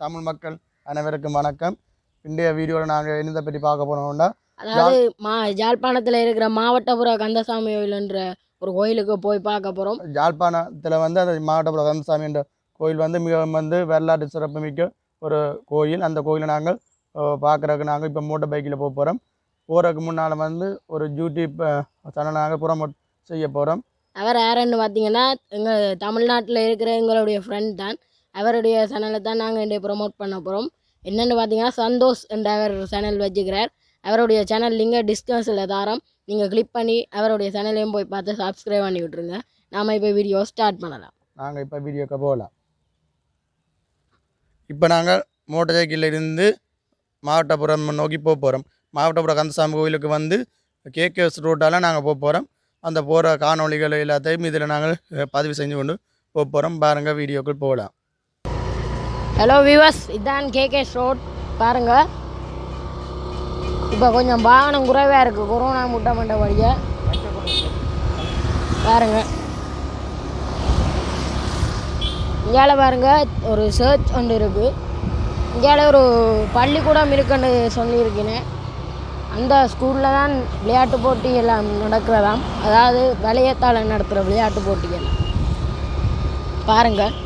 தமிழ் மக்கள் அனைவருக்கும் வணக்கம் இன்றைய வீடியோவில் நாங்கள் என்னதை பற்றி பார்க்க போனோம்னா அதாவது மா யாழ்ப்பாணத்தில் இருக்கிற மாவட்டபுர கந்தசாமி கோயில்ன்ற ஒரு கோயிலுக்கு போய் பார்க்க போகிறோம் யாழ்ப்பாணத்தில் வந்து அந்த மாவட்டப்புற கந்தசாமி என்ற கோயில் வந்து மிகவும் வந்து வரலாற்று சிறப்புமிக்க ஒரு கோயில் அந்த கோயிலை நாங்கள் பார்க்குறதுக்கு நாங்கள் இப்போ மோட்டர் பைக்கில் போக போகிறோம் போகிறதுக்கு முன்னால் வந்து ஒரு யூடியூப் சேனல் நாங்கள் ப்ரோமோட் செய்ய போகிறோம் அவர் யாருன்னு பார்த்தீங்கன்னா எங்கள் தமிழ்நாட்டில் இருக்கிற எங்களுடைய ஃப்ரெண்ட் தான் அவருடைய சேனலை தான் நாங்கள் இன்றைய ப்ரோமோட் பண்ண போகிறோம் என்னென்னு பார்த்தீங்கன்னா சந்தோஷ் என்ற அவர் சேனல் வச்சுக்கிறார் அவருடைய சேனல் லிங்கை டிஸ்கஸில் தாரோம் நீங்கள் கிளிக் பண்ணி அவருடைய சேனலையும் போய் பார்த்து சப்ஸ்கிரைப் பண்ணி விட்ருங்க நாம் இப்போ வீடியோ ஸ்டார்ட் பண்ணலாம் நாங்கள் இப்போ வீடியோக்கு போகலாம் இப்போ நாங்கள் மோட்டர் சைக்கிளில் இருந்து மாவட்டபுரம் நோக்கி போக போகிறோம் மாவட்டபுரம் கந்தசாமி கோயிலுக்கு வந்து கேகேஎஸ் ரோட்டால் நாங்கள் போக போகிறோம் அந்த போகிற காணொளிகள் எல்லாத்தையும் இதில் நாங்கள் அஹ், பதிவு செஞ்சு கொண்டு போக போகிறோம் பாருங்கள் வீடியோக்குள் போகலாம் ஹலோ விவஸ் இதான் கேகேஎஸ் ரோட் பாருங்கள் இப்போ கொஞ்சம் வாகனம் குறைவாக இருக்குது கொரோனா முட்டை மண்டை வழிய பாருங்க இங்கால பாருங்க ஒரு சர்ச் ஒன்று இருக்குது இங்கால ஒரு பள்ளிக்கூடம் இருக்குன்னு சொல்லியிருக்கேன் அந்த ஸ்கூலில் தான் விளையாட்டு போட்டி எல்லாம் நடக்கிறதாம் அதாவது வளையத்தால் நடத்துகிற விளையாட்டு போட்டிகள் பாருங்கள்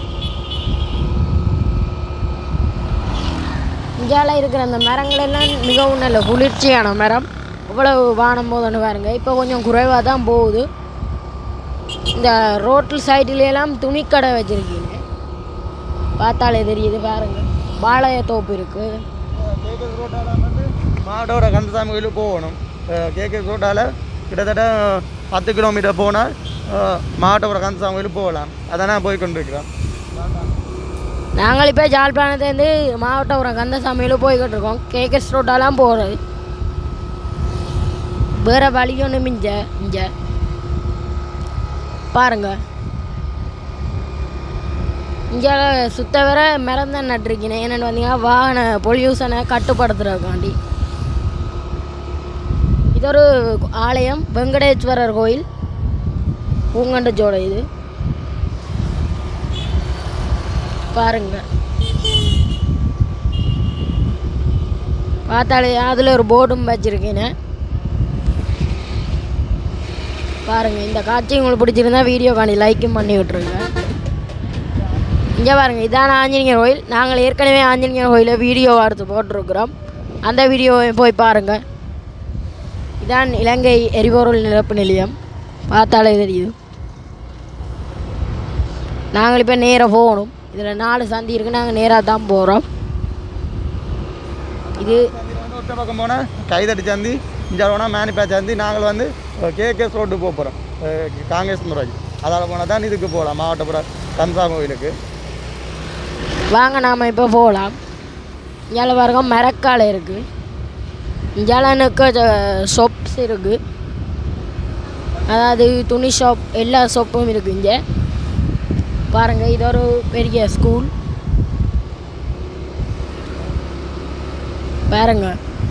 இந்தியாவில் இருக்கிற அந்த மரங்கள் எல்லாம் மிகவும் நல்ல குளிர்ச்சியான மரம் இவ்வளவு வானம் போதுன்னு பாருங்க இப்போ கொஞ்சம் குறைவாக தான் போகுது இந்த ரோட்டில் சைடுல எல்லாம் துணிக்கடை வச்சுருக்கீங்க பார்த்தாலே தெரியுது பாருங்க வாழைய தோப்பு இருக்குது கேகேஎஸ் ரோட்டால் வந்து மாவட்டோட கந்தசாமி கோயிலுக்கு போகணும் கேகேஎஸ் ரோட்டால் கிட்டத்தட்ட பத்து கிலோமீட்டர் போனால் மாவட்டபுரம் கந்தசாமி கோயிலுக்கு போகலாம் அதான் நான் போய் கொண்டிருக்கிறேன் நாங்கள் இப்போ ஜாழ்ப்பாணத்துலேருந்து மாவட்டபுரம் கந்தசாமியில் போய்கிட்டு இருக்கோம் கேகேஎஸ் ரோட்டாலாம் போகிறது வேறு வழி ஒன்று மிஞ்ச இஞ்ச பாருங்க இங்கே சுத்த வர மரம் தான் நட்டிருக்கேன் என்னென்னு பார்த்தீங்கன்னா வாகன பொல்யூஷனை கட்டுப்படுத்துறதுக்காண்டி இது ஒரு ஆலயம் வெங்கடேஸ்வரர் கோயில் பூங்கண்டச்சோட இது பாருங்க பார்த்தாலே அதில் ஒரு போர்டும் வச்சுருக்கேன் பாருங்க இந்த காட்சி உங்களுக்கு பிடிச்சிருந்தா வீடியோ காணி லைக்கும் பண்ணி விட்ருங்க இங்கே பாருங்க இதான ஆஞ்சநேயர் கோயில் நாங்கள் ஏற்கனவே ஆஞ்சநேயர் கோயிலில் வீடியோ எடுத்து போட்டிருக்கிறோம் அந்த வீடியோவை போய் பாருங்கள் இதான் இலங்கை எரிபொருள் நிரப்பு நிலையம் பார்த்தாலே தெரியுது நாங்கள் இப்போ நேராக போகணும் இதில் நாலு சந்தி இருக்குது நாங்கள் நேராக தான் போகிறோம் இது ஒற்ற பக்கம் போனால் கைதடி சந்தி இங்கே போனால் மேனிப்பா சந்தி நாங்கள் வந்து கேகேஎஸ் ரோட்டு போக போகிறோம் காங்கிரஸ் முறை அதால் போனால் தான் இதுக்கு போகலாம் மாவட்டப்புறம் கந்தசாமி கோயிலுக்கு வாங்க நாம் இப்போ போகலாம் இங்கே பாருங்க மரக்காலை இருக்குது இங்கே நிற்க ஷாப்ஸ் இருக்குது அதாவது துணி ஷாப் எல்லா ஷாப்பும் இருக்குது இங்கே பாருங்கள் இது ஒரு பெரிய ஸ்கூல் பாருங்க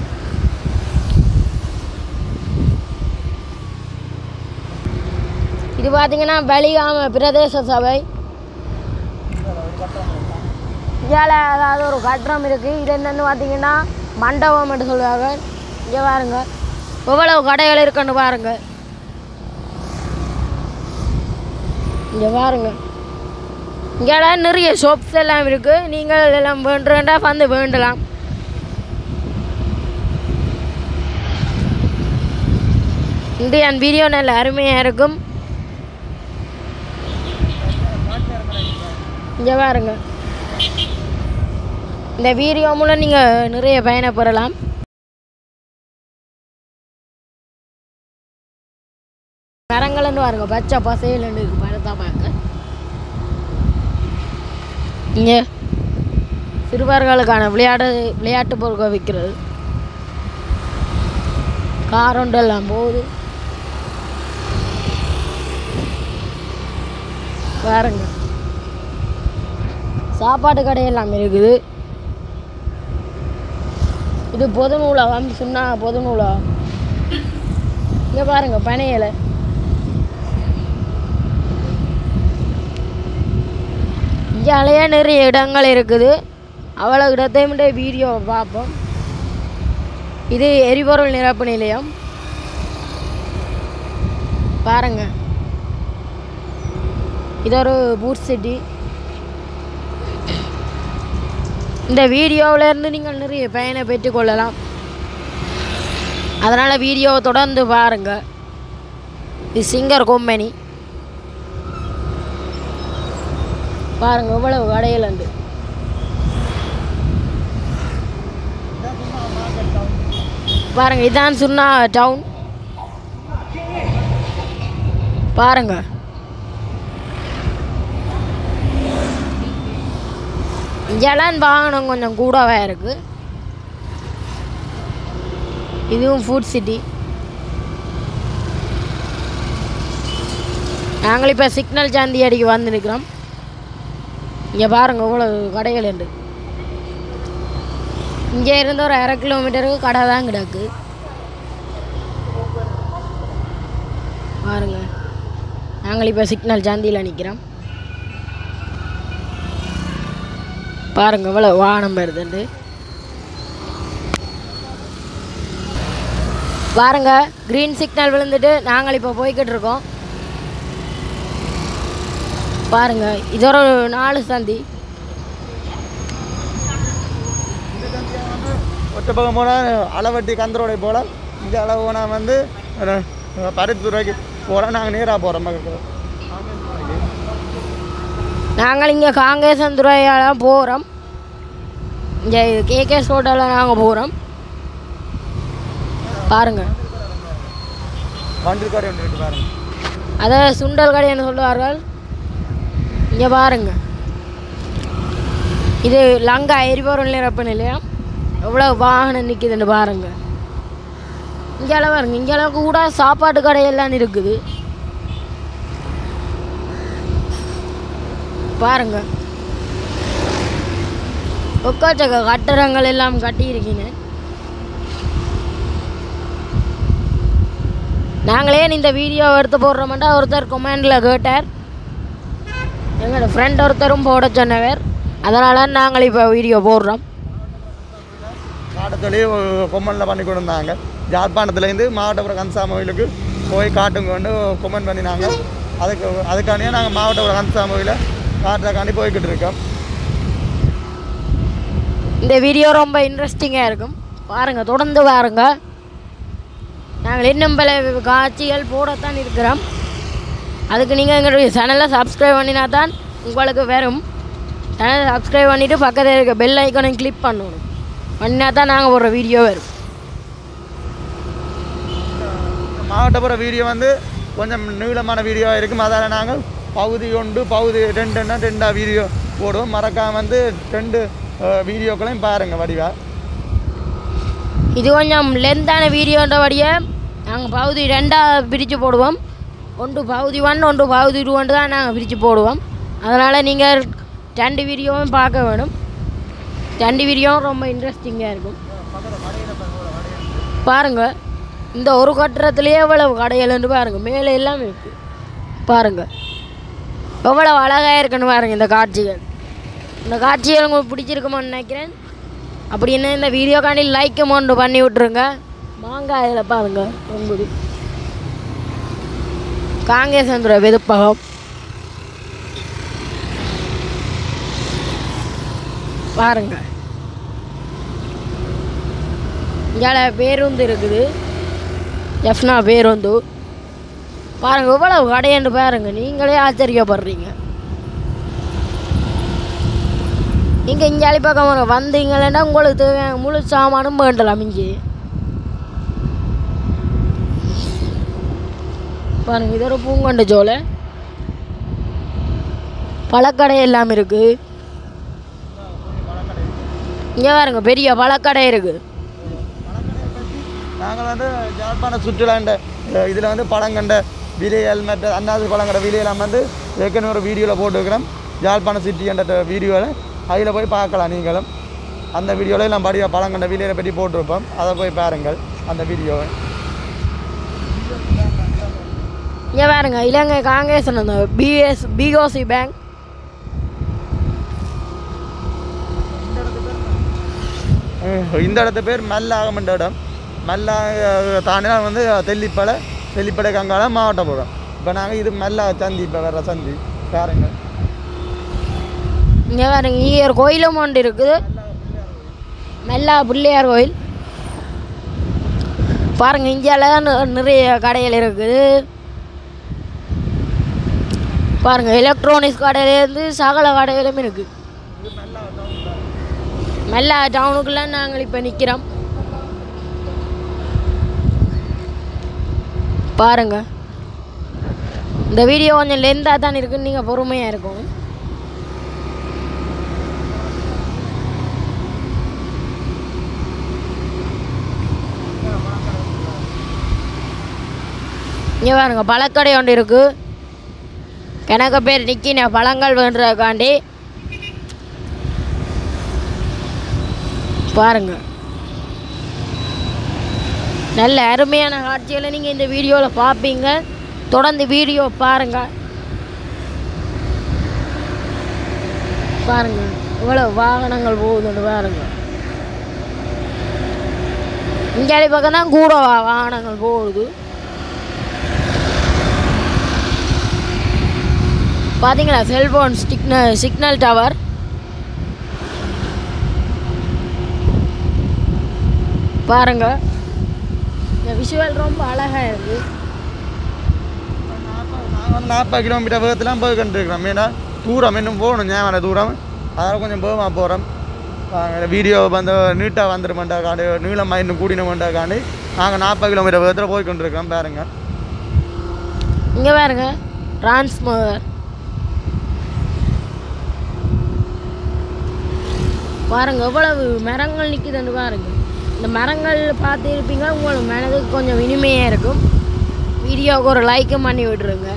இது பார்த்தீங்கன்னா வெளிகாம பிரதேச சபை இந்தியாவில் அதாவது ஒரு கட்டடம் இருக்குது இது என்னென்னு பார்த்தீங்கன்னா மண்டபம் என்று சொல்லுவாங்க இங்கே பாருங்க எவ்வளவு கடைகள் இருக்குன்னு பாருங்க இங்கே பாருங்க இங்கே நிறைய ஷாப்ஸ் எல்லாம் இருக்குது நீங்கள் எல்லாம் வேண்டுறா வந்து வேண்டலாம் இந்த என் வீடியோ நல்ல அருமையாக இருக்கும் இங்கே பாருங்க இந்த வீடியோ மூலம் நீங்கள் நிறைய பயணப்பெறலாம் மரங்கள்னு பாருங்க பச்சை பசையிலன்னு இருக்கு பழத்தா பார்க்க இங்கே சிறுவர்களுக்கான விளையாடு விளையாட்டு பொருட்கள் விற்கிறது கார் எல்லாம் போகுது பாருங்க சாப்பாடு கடையெல்லாம் இருக்குது இது பொது நூலகம் சொன்னா பொது நூலகம் இங்கே பாருங்க பனையில இங்கே நிறைய இடங்கள் இருக்குது அவ்வளோ இடத்தையும் வீடியோ பார்ப்போம் இது எரிபொருள் நிரப்பு நிலையம் பாருங்க இது ஒரு பூட் சிட்டி இந்த வீடியோவுல இருந்து நீங்கள் நிறைய பயனை பெற்றுக்கொள்ளலாம் அதனால் வீடியோவை தொடர்ந்து பாருங்க இது சிங்கர் கம்பெனி பாருங்க இவ்வளவு கடையில் உண்டு பாருங்க இதான் சொன்னா டவுன் பாருங்க இங்கெல்லாம் வாகனம் கொஞ்சம் கூடவே இருக்கு இதுவும் ஃபுட் சிட்டி நாங்கள் இப்போ சிக்னல் சாந்தி அடிக்கு வந்துருக்கிறோம் இங்கே பாருங்க இவ்வளோ கடைகள் உண்டு இங்கே இருந்து ஒரு அரை கிலோமீட்டருக்கு கடை தான் கிடக்கு பாருங்க நாங்கள் இப்போ சிக்னல் சாந்தியில் நிற்கிறோம் பாருங்க இவ்வளோ வாகனம் வருதுண்டு பாருங்க க்ரீன் சிக்னல் விழுந்துட்டு நாங்கள் இப்போ போய்கிட்டு இருக்கோம் பாருங்க இது ஒரு நாலு சந்தி ஒற்றை பக்கம் போனால் அளவட்டி கந்தரோடை போல் இந்த அளவு போனால் வந்து பருத்துறைக்கு போகிறோம் நாங்கள் நேராக போகிறோம் மக்கள் நாங்கள் இங்கே காங்கேசந்துறையால் போகிறோம் இங்கே கேகே ஹோட்டலில் நாங்கள் போகிறோம் பாருங்க வண்டி கடை ஒன்று பாருங்க அதை சுண்டல் கடைன்னு சொல்லுவார்கள் இங்கே பாருங்க இது லங்கா எரிபொருள் நிரப்பு நிலையம் எவ்வளோ வாகனம் நிற்குதுன்னு பாருங்க இங்கெல்லாம் பாருங்க இங்கெல்லாம் கூட சாப்பாட்டு கடையெல்லாம் இருக்குது பாருங்க ஒக்காச்சக்க கட்டடங்கள் எல்லாம் கட்டியிருக்கீங்க நாங்களே இந்த வீடியோ எடுத்து போடுறோம்டா ஒருத்தர் கொமெண்டில் கேட்டார் எங்களோட ஃப்ரெண்ட் ஒருத்தரும் போட சொன்னவர் அதனால் நாங்கள் இப்போ வீடியோ போடுறோம் காட்டத்தொழி கொம்மனில் பண்ணி கொடுத்தாங்க ஜாழ்ப்பாணத்துலேருந்து மாவட்டபுரம் கன்சாமி கோயிலுக்கு போய் காட்டுங்க கொண்டு கொம்மன் பண்ணினாங்க அதுக்கு அதுக்காண்டியே நாங்கள் மாவட்டபுரம் கன்சாமி கோயிலை காட்டுறக்காண்டி போய்கிட்டு இருக்கோம் இந்த வீடியோ ரொம்ப இன்ட்ரெஸ்டிங்காக இருக்கும் பாருங்கள் தொடர்ந்து பாருங்க நாங்கள் இன்னும் பல காட்சிகள் போடத்தான் இருக்கிறோம் அதுக்கு நீங்கள் எங்களுடைய சேனலை சப்ஸ்கிரைப் பண்ணினா தான் உங்களுக்கு வரும் சேனலை சப்ஸ்கிரைப் பண்ணிவிட்டு பக்கத்தில் இருக்க பெல் ஐக்கானையும் கிளிக் பண்ணணும் பண்ணினா தான் நாங்கள் போடுற வீடியோ வரும் மாவட்டபுரம் வீடியோ வந்து கொஞ்சம் நீளமான வீடியோவாக இருக்கும் அதால் நாங்கள் பகுதி ஒன்று பகுதி ரெண்டுன்னா ரெண்டா வீடியோ போடுவோம் மறக்காம வந்து ரெண்டு அஹ், வீடியோக்களையும் பாருங்கள் வடிவா இது கொஞ்சம் லென்த்தான வீடியோன்றபடியே நாங்கள் பகுதி ரெண்டாக பிரித்து போடுவோம் ஒன்று பகுதி ஒன் ஒன்று பகுதி டூ ஒன்று தான் நாங்கள் பிரித்து போடுவோம் அதனால் நீங்கள் ரெண்டு வீடியோவும் பார்க்க வேணும் ரெண்டு வீடியோவும் ரொம்ப இன்ட்ரெஸ்டிங்காக இருக்கும் பாருங்கள் இந்த ஒரு கட்டுறதுலேயே எவ்வளவு கடைகள்னு பாருங்கள் மேலே எல்லாமே இருக்குது பாருங்கள் எவ்வளோ அழகாக இருக்குன்னு பாருங்கள் இந்த காட்சிகள் இந்த காட்சிகள் உங்களுக்கு பிடிச்சிருக்குமோன்னு நினைக்கிறேன் அப்படின்னு இந்த வீடியோக்காண்டி லைக் அமௌண்ட் பண்ணி விட்ருங்க மாங்காய் இதில் பாருங்க தொங்குது காங்கேசந்துர வெதுப்பகம் பாருங்க இங்கே பேருந்து இருக்குது எஃப்னா பேருந்து பாருங்க இவ்வளவு கடையண்டு பாருங்க நீங்களே ஆச்சரியப்படுறீங்க நீங்கள் இங்கே அழிப்பக்கம் வர வந்தீங்களேன்னா உங்களுக்கு தேவையான முழு சாமானும் வேண்டலாம் இங்கே பாருங்க இது ஒரு பூங்கொண்ட சோலை பழக்கடை எல்லாம் இருக்கு இங்கே பாருங்க பெரிய பழக்கடை இருக்கு நாங்கள் வந்து யாழ்ப்பாண சுற்றுலாண்ட இதில் வந்து பழங்கண்ட விலையல் மற்ற அன்னாசி பழங்கண்ட விலையெல்லாம் வந்து ஏற்கனவே ஒரு வீடியோவில் போட்டுருக்கிறோம் யாழ்ப்பாண சிட்டி என்ற வீடியோவில் அதில் போய் பார்க்கலாம் நீங்களும் அந்த வீடியோவில் எல்லாம் படியா பழங்கண்ட விலையை பற்றி போட்டிருப்போம் அதை போய் பாருங்கள் அந்த வீடியோவை இங்கே பாருங்க இலங்கை காங்கிரஸ் அந்த பிஎஸ் பிஓசி பேங்க் இந்த இடத்துல இந்த இடத்து பேர் மல்லாகமன்ற இடம் மல்லா தாண்டினா வந்து தெல்லிப்பளை தெல்லிப்பளை கங்காளம் மாவட்டபுரம் இப்போ நாங்கள் இது மல்லா சந்தி இப்போ வேற சந்தி பாருங்க இங்கே பாருங்க இங்கே ஒரு கோயிலும் ஒன்று இருக்குது மெல்லா பிள்ளையார் கோயில் பாருங்க இந்தியாவில் தான் நி- நிறைய கடைகள் இருக்குது பாருங்க எலக்ட்ரானிக்ஸ் கடையிலேருந்து சகல கடைகளும் இருக்குது மெல்லா டவுனுக்குள்ள நாங்கள் இப்போ நிற்கிறோம் பாருங்க இந்த வீடியோ கொஞ்சம் லென்த்தாக தான் இருக்குன்னு நீங்கள் பொறுமையாக இருக்கும் இங்கே பாருங்க பழக்கடை ஒன்று இருக்கு எனக்கு பேர் நிக்கின பழங்கள் வேண்டுறதுக்காண்டி பாருங்க நல்ல அருமையான காட்சிகளை நீங்கள் இந்த வீடியோவில் பார்ப்பீங்க தொடர்ந்து வீடியோ பாருங்க பாருங்க இவ்வளோ வாகனங்கள் போகுதுன்னு பாருங்க இங்கே பக்கம் தான் கூட வா வாகனங்கள் போகுது பார்த்தீங்களா செல்போன் சிக்னல் சிக்னல் டவர் பாருங்க இந்த விஷுவல் ரொம்ப அழகாக இருக்கு நாங்கள் வந்து நாற்பது கிலோமீட்டர் வேகத்துலாம் போய் கொண்டிருக்கிறோம் ஏன்னா தூரம் இன்னும் போகணும் ஞாபகம் தூரம் அதனால் கொஞ்சம் வேகமாக போகிறோம் வீடியோ வந்து நீட்டாக வந்துடுமெண்டாக்காண்டி நீளமாக இன்னும் கூடினமெண்டாக்காண்டி நாங்கள் நாற்பது கிலோமீட்டர் வேகத்தில் போய் கொண்டிருக்கிறோம் பாருங்க இங்கே பாருங்க டிரான்ஸ்மர் பாருங்க எவ்வளவு மரங்கள் நிற்குதுன்னு பாருங்க இந்த மரங்கள் பார்த்து இருப்பீங்க உங்களுக்கு மனதுக்கு கொஞ்சம் இனிமையாக இருக்கும் வீடியோவுக்கு ஒரு லைக்கும் பண்ணி விட்டுருங்க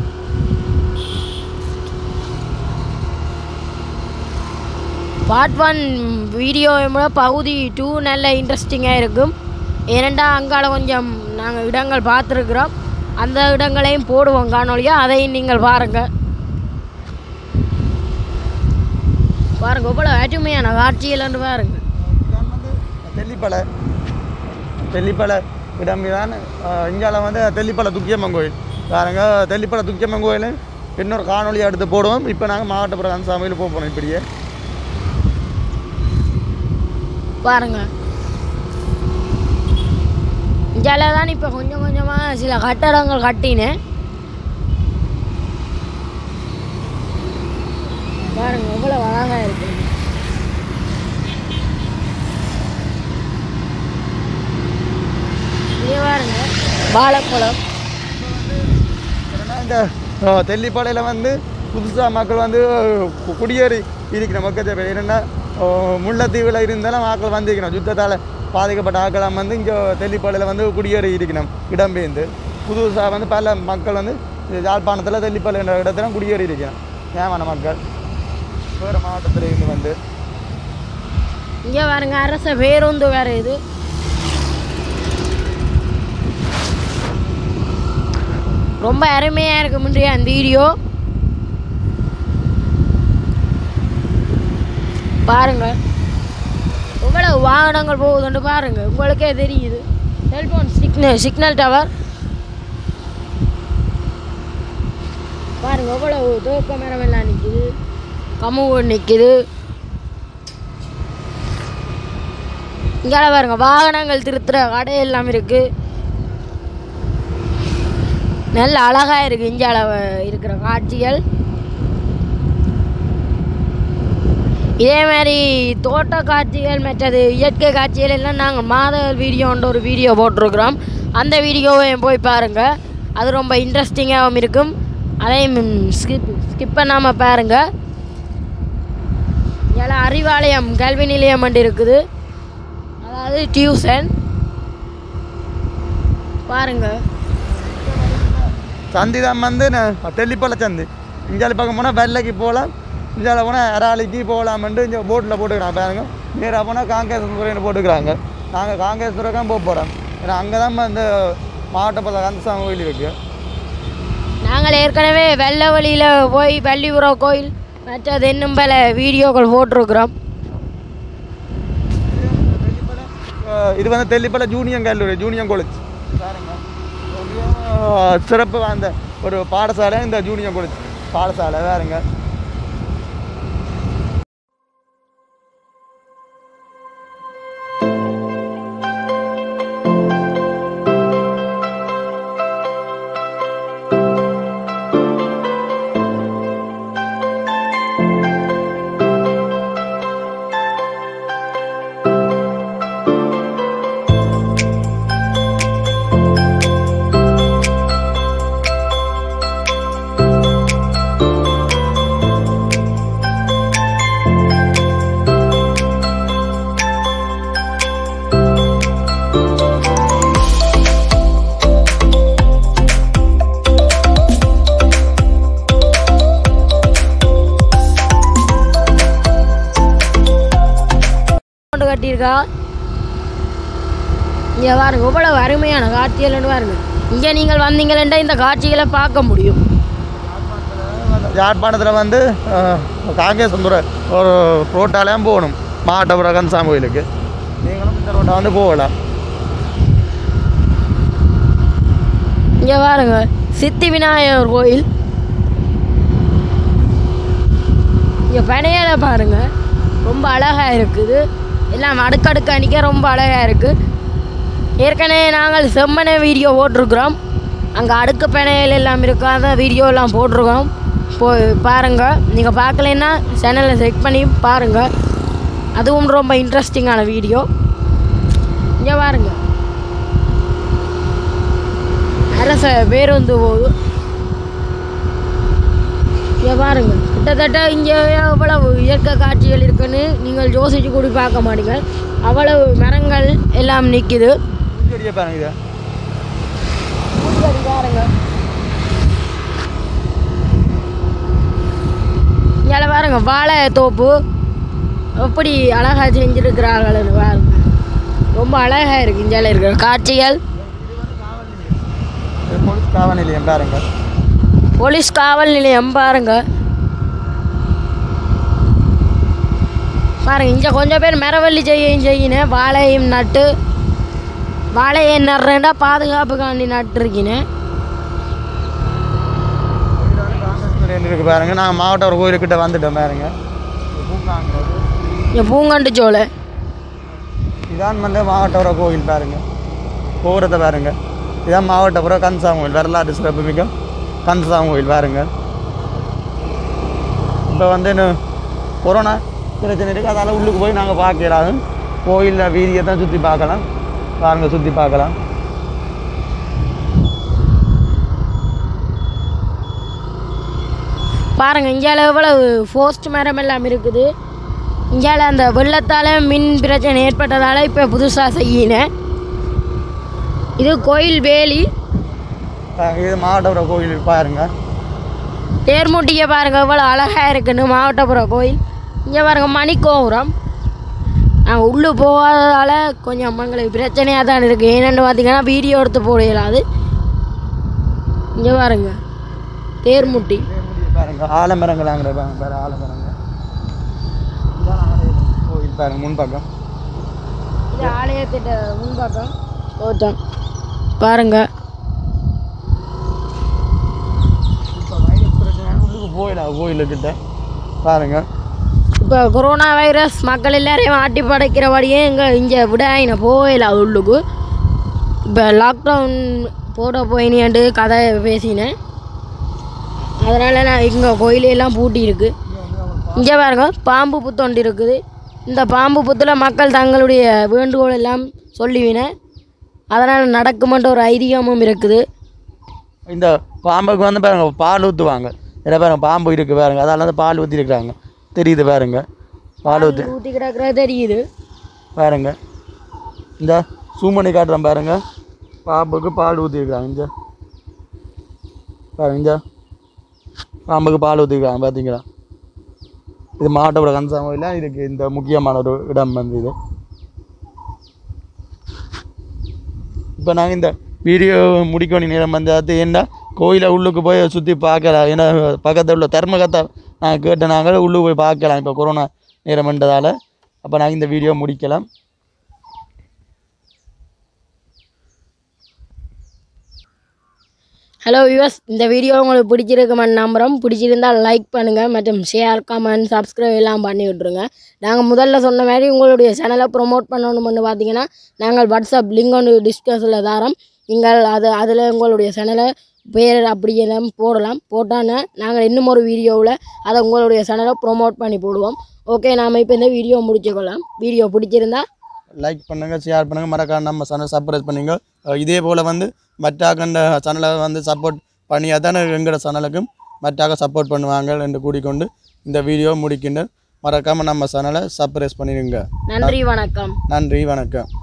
பார்ட் ஒன் வீடியோவோட பகுதி டூ நல்ல இன்ட்ரெஸ்டிங்காக இருக்கும் ஏனெண்டா அங்கால கொஞ்சம் நாங்கள் இடங்கள் பார்த்துருக்குறோம் அந்த இடங்களையும் போடுவோம் காணொலியாக அதையும் நீங்கள் பாருங்கள் பாருங்க இவ்வளோ அருமையான காட்சிகள்னு பாருங்க இதான் வந்து தெல்லிப்பளை தெல்லிப்பளை இடம் தான் இந்தியாவில் வந்து தெல்லிப்பளை துக்கியம்மன் கோயில் பாருங்க தெல்லிப்பளை துக்கியம்மன் கோயில் இன்னொரு காணொலியை எடுத்து போடுவோம் இப்போ நாங்கள் மாவட்ட பிரதான சாமியில் போக போகிறோம் இப்படியே பாருங்க இந்தியாவில் தான் இப்போ கொஞ்சம் கொஞ்சமாக சில கட்டடங்கள் கட்டினேன் பாருங்க எவ்வளோ அழகாக இருக்கு இங்கே பாருங்க வாழைப்பழம் ஏன்னா இந்த அஹ், தெல்லிப்பாளையில் வந்து புதுசாக மக்கள் வந்து கு- குடியேறி இருக்கிற மக்கள் பேர் என்னென்னா முல்லைத்தீவில் இருந்தாலும் ஆக்கள் வந்திருக்கணும் யுத்தத்தால் பாதிக்கப்பட்ட ஆக்கெல்லாம் வந்து இங்கே தெல்லிப்பாளையில் வந்து குடியேறி இருக்கணும் இடம்பெயர்ந்து புதுசாக வந்து பல மக்கள் வந்து யாழ்ப்பாணத்தில் தெல்லிப்பாளை என்ற இடத்துல குடியேறி இருக்கணும் ஏமான மக்கள் வேறு மாவட்டத்தில் இருந்து வந்து இங்கே பாருங்க அரச பேருந்து வேற இது ரொம்ப அருமையாக இருக்கு முன்றைய அந்த வீடியோ பாருங்க எவ்வளவு வாகனங்கள் போகுதுன்னு பாருங்க உங்களுக்கே தெரியுது செல்போன் சிக்னல் சிக்னல் டவர் பாருங்க எவ்வளவு தோப்ப மரம் எல்லாம் நிற்குது கமுவு நிற்குது இங்கே பாருங்க வாகனங்கள் திருத்துற கடை எல்லாம் இருக்கு நல்ல அழகா இருக்கு இந்தியாவில் இருக்கிற காட்சிகள் இதே மாதிரி தோட்ட காட்சிகள் மற்றது இயற்கை காட்சிகள் எல்லாம் நாங்கள் மாத வீடியோன்ற ஒரு வீடியோ போட்டிருக்கிறோம் அந்த வீடியோவையும் போய் பாருங்கள் அது ரொம்ப இன்ட்ரெஸ்டிங்காகவும் இருக்கும் அதையும் ஸ்கிப் ஸ்கிப் பண்ணாமல் பாருங்கள் இதில் அறிவாலயம் கல்வி நிலையம் ஒன்று இருக்குது அதாவது டியூஷன் பாருங்க சந்தி தான் வந்து ந- தெல்லிப்பாளை சந்தி இந்தியாவில் பக்கம் போனால் வெள்ளைக்கு போகலாம் இந்தியாவில் போனால் அராலிக்கு போகலாம்ன்ட்டு இங்கே போட்டில் போட்டுக்கிறாங்க பாருங்க நேராக போனால் காங்கேசன் போட்டுக்கிறாங்க நாங்கள் காங்கேஸ்வரம் போக போகிறோம் ஏன்னா அங்கே தான் இந்த மாவட்ட பல கந்தசாமி கோயில் இருக்குது நாங்கள் ஏற்கனவே வெள்ளை வழியில் போய் பள்ளிபுரம் கோயில் மற்றது இன்னும் பல வீடியோக்கள் போட்டிருக்கிறோம் இது வந்து தெல்லிப்பட ஜூனியர் கல்லூரி ஜூனியர் காலேஜ் பாருங்க மிகவும் சிறப்பு வாய்ந்த ஒரு பாடசாலை இந்த ஜூனியர் காலேஜ் பாடசாலை வேறுங்க கொண்டு கட்டியிருக்கா இங்கே பாருங்க இவ்வளவு அருமையான காட்சிகள்னு பாருங்க இங்கே நீங்கள் வந்தீங்களா இந்த காட்சிகளை பார்க்க முடியும் யாழ்ப்பாணத்தில் வந்து காங்கேசந்துறை ஒரு ரோட்டாலையும் போகணும் மாவட்டபுரம் கந்தசாமி கோயிலுக்கு நீங்களும் இந்த ரோட்டை வந்து போகலாம் இங்கே பாருங்க சித்தி விநாயகர் கோயில் இங்கே பனையில பாருங்க ரொம்ப அழகாக இருக்குது எல்லாம் அடுக்கடுக்கு அணிக்க ரொம்ப அழகாக இருக்குது ஏற்கனவே நாங்கள் செம்மன வீடியோ போட்டிருக்கிறோம் அங்கே அடுக்கு பனையில் எல்லாம் இருக்காத வீடியோ எல்லாம் போட்டிருக்கோம் போய் பாருங்கள் நீங்கள் பார்க்கலைன்னா சேனலை செக் பண்ணி பாருங்கள் அதுவும் ரொம்ப இன்ட்ரெஸ்டிங்கான வீடியோ இங்கே பாருங்கள் அரச பேருந்து போகுது இங்கே பாருங்க கிட்டத்தட்ட இங்கே எவ்வளவு இயற்கை காட்சிகள் இருக்குன்னு நீங்கள் யோசிச்சு கூட பார்க்க மாட்டீங்க அவ்வளவு மரங்கள் எல்லாம் நிற்கிது செடியை பாருங்க இதை பாருங்க இங்கே பாருங்க வாழை தோப்பு எப்படி அழகாக செஞ்சுருக்கிறார்கள்னு பாருங்க ரொம்ப அழகாக இருக்கு இங்கே இருக்கிற காட்சிகள் இது போலீஸ் காவல் நிலையம் பாருங்க போலீஸ் காவல் நிலையம் பாருங்க பாருங்க இங்கே கொஞ்சம் பேர் மரவள்ளி செய்யும் செய்யினேன் வாழையும் நட்டு வாழையை நடுறேன்டா பாதுகாப்புக்காண்டி நட்டுருக்கினேன் நிலையம் இருக்கு பாருங்க நான் மாவட்ட ஒரு கோயிலுக்கிட்ட வந்துட்டோம் பாருங்க இது பூங்காங்கிறது. இங்கே பூங்கண்டு சோலை இதான் வந்து மாவட்டபுர கோயில் பாருங்க கோபுரத்தை பாருங்க இதான் மாவட்டபுர கந்தசாமி கோயில் வரலாற்று சிறப்பு மிக்க கந்தசாமி கோயில் பாருங்க இப்போ வந்து இன்னும் கொரோனா பிரச்சனை இருக்குது அதால் உள்ளுக்கு போய் நாங்கள் பார்க்கலாம் கோயிலில் வீதியை தான் சுற்றி பார்க்கலாம் பாருங்க சுற்றி பார்க்கலாம் பாருங்க இங்கால எவ்வளவு போஸ்ட் மரம் எல்லாம் இருக்குது இங்கால அந்த வெள்ளத்தால் மின் பிரச்சனை ஏற்பட்டதால் இப்போ புதுசாக செய்யினேன் இது கோயில் வேலி பாருங்க, இது மாவட்டபுர கோயில் பாருங்க தேர்முட்டியை பாருங்க எவ்வளோ அழகாக இருக்குன்னு மாவட்டபுரம் கோயில் இங்கே பாருங்க மணிக்கோபுரம் நாங்கள் உள்ளே போகாததால் கொஞ்சம் எங்களுக்கு பிரச்சனையாக தான் இருக்குது ஏன்னு பார்த்தீங்கன்னா வீடியோ எடுத்து போட இயலாது இங்கே பாருங்க தேர்முட்டி பாருங்க ஆலமரங்கள் அங்கே பாருங்க பாரு ஆலமரங்க இதான் ஆலயம். கோயில் பாருங்க முன்பக்கம் இது ஆலயத்திட்ட முன்பக்கம் தோட்டம் பாருங்க இப்போ வைரஸ் பிரச்சனை உள்ளுக்கு போயிடலாம் கோயிலுக்கிட்ட பாருங்க இப்போ கொரோனா வைரஸ் மக்கள் எல்லாரையும் ஆட்டி படைக்கிறபடியே இங்கே இங்கே விடாயின போகல உள்ளுக்கு இப்போ லாக்டவுன் போட போயினியாண்டு கதை பேசினேன் அதனால் நான் இங்கே கோயிலெல்லாம் பூட்டி இருக்கு இங்கே பாருங்க பாம்பு புத்தொண்டு இருக்குது இந்த பாம்பு புத்தில் மக்கள் தங்களுடைய வேண்டுகோள் எல்லாம் சொல்லிவினேன் அதனால் நடக்குமென்ற ஒரு ஐதீகமும் இருக்குது இந்த பாம்புக்கு வந்து பாருங்க பால் ஊற்றுவாங்க இதில் பாருங்க பாம்பு இருக்குது பாருங்க அதால வந்து பால் ஊற்றி இருக்கிறாங்க தெரியுது பாருங்க பால் ஊற்றி ஊற்றி கிடக்கிறது தெரியுது பாருங்க இந்த சூமணி காட்டுறேன் பாருங்க பாம்புக்கு பால் ஊற்றிருக்காங்க இந்த பாருங்க இந்த பாம்புக்கு பால் ஊற்றிருக்காங்க பார்த்தீங்களா இது மாவட்டப்பட கந்தசாமியில் இதுக்கு இந்த முக்கியமான ஒரு இடம் வந்து இது இப்போ நாங்கள் இந்த வீடியோ முடிக்க வேண்டிய நேரம் வந்து அது என்ன கோயிலை உள்ளுக்கு போய் சுற்றி பார்க்கலாம் ஏன்னா பக்கத்தில் உள்ள தர்மகத்தை நாங்கள் கேட்ட நாங்கள் உள்ளுக்கு போய் பார்க்கலாம் இப்போ கொரோனா நேரம்ன்றதால அப்போ நாங்கள் இந்த வீடியோ முடிக்கலாம் ஹலோ வியூவர்ஸ் இந்த வீடியோ உங்களுக்கு பிடிச்சிருக்குமென்னு நம்புகிறோம் பிடிச்சிருந்தால் லைக் பண்ணுங்கள் மற்றும் ஷேர் கமெண்ட் சப்ஸ்கிரைப் எல்லாம் பண்ணி விட்ருங்க நாங்கள் முதல்ல சொன்ன மாதிரி உங்களுடைய சேனலை ப்ரொமோட் பண்ணணும்னு பார்த்தீங்கன்னா நாங்கள் வாட்ஸ்அப் லிங்க் ஒன்று டிஸ்கஸில் தரோம் நீங்கள் அது அதில் உங்களுடைய சேனலை பேர் அப்படி எல்லாம் போடலாம் போட்டான்னா நாங்கள் இன்னும் ஒரு வீடியோவில் அதை உங்களுடைய சேனலை ப்ரொமோட் பண்ணி போடுவோம் ஓகே நாம் இப்போ இந்த வீடியோ முடிச்சுக்கொள்ளலாம் வீடியோ பிடிச்சிருந்தா லைக் பண்ணுங்கள் ஷேர் பண்ணுங்கள் மறக்காம நம்ம சேனல் சப்ஸ்கிரைப் பண்ணுங்க அஹ் இதே போல் வந்து மற்றாக்கண்ட சேனலை வந்து சப்போர்ட் பண்ணியா தானே எங்களோட சேனலுக்கும் மற்றாக சப்போர்ட் பண்ணுவாங்க என்று கூடிக்கொண்டு இந்த வீடியோ முடிக்கின்றேன் மறக்காமல் நம்ம சேனலை சப்ஸ்கிரைப் பண்ணிடுங்க நன்றி வணக்கம் நன்றி வணக்கம்